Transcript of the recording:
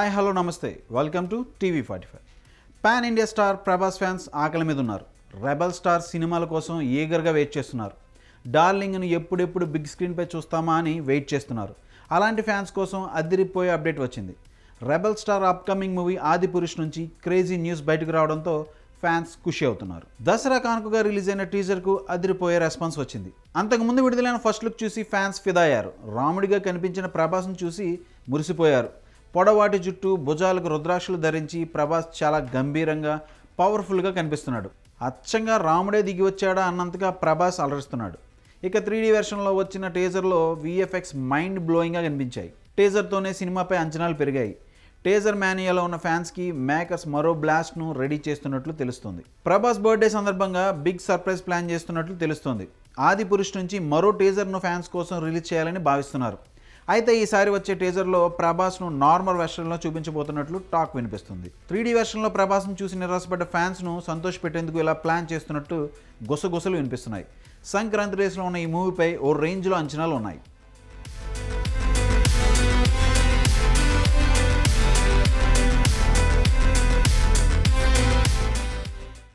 hi hello నమస్తే welcome to TV forty five pan India star Prabhas fans ఆకలి మీద ఉన్నారు రెబల్ స్టార్ సినిమాల కోసం ఈగర్గా వెయిట్ చేస్తున్నారు డార్లింగ్ను ఎప్పుడెప్పుడు బిగ్ స్క్రీన్పై చూస్తామా అని వెయిట్ చేస్తున్నారు అలాంటి ఫ్యాన్స్ కోసం అదిరిపోయే అప్డేట్ వచ్చింది రెబల్ స్టార్ అప్కమింగ్ మూవీ ఆది పురుష్ నుంచి క్రేజీ న్యూస్ బయటకు రావడంతో ఫ్యాన్స్ ఖుషి అవుతున్నారు దసరా కానుకగా రిలీజ్ అయిన టీజర్కు అదిరిపోయే రెస్పాన్స్ వచ్చింది అంతకుముందు విడుదలైన ఫస్ట్ లుక్ చూసి ఫ్యాన్స్ ఫిదా అయ్యారు రాముడిగా కనిపించిన ప్రభాస్ను చూసి మురిసిపోయారు పొడవాటి జుట్టు భుజాలకు రుద్రాక్షలు ధరించి ప్రభాస్ చాలా గంభీరంగా పవర్ఫుల్గా కనిపిస్తున్నాడు అచ్చంగా రాముడే దిగి వచ్చాడా అన్నంతగా ప్రభాస్ అలరిస్తున్నాడు ఇక త్రీ డీ వెర్షన్లో వచ్చిన టీజర్లో విఎఫ్ఎక్స్ మైండ్ బ్లోయింగ్గా కనిపించాయి టీజర్తోనే సినిమాపై అంచనాలు పెరిగాయి టేజర్ మేనియాలో ఉన్న ఫ్యాన్స్కి మేకర్స్ మరో బ్లాస్ట్ను రెడీ చేస్తున్నట్లు తెలుస్తుంది ప్రభాస్ బర్త్డే సందర్భంగా బిగ్ సర్ప్రైజ్ ప్లాన్ చేస్తున్నట్లు తెలుస్తుంది ఆది పురుష్ నుంచి మరో టీజర్ను ఫ్యాన్స్ కోసం రిలీజ్ చేయాలని భావిస్తున్నారు అయితే ఈసారి వచ్చే టీజర్లో ప్రభాస్ను నార్మల్ వెర్షన్లో చూపించబోతున్నట్లు టాక్ వినిపిస్తుంది త్రీ డీ వెర్షన్లో ప్రభాస్ను చూసి నిరాశపడ్డ ఫ్యాన్స్ను సంతోషపెట్టేందుకు ఇలా ప్లాన్ చేస్తున్నట్టు గుసగుసలు వినిపిస్తున్నాయి సంక్రాంతి రేస్లో ఉన్న ఈ మూవీపై ఓ రేంజ్లో అంచనాలు ఉన్నాయి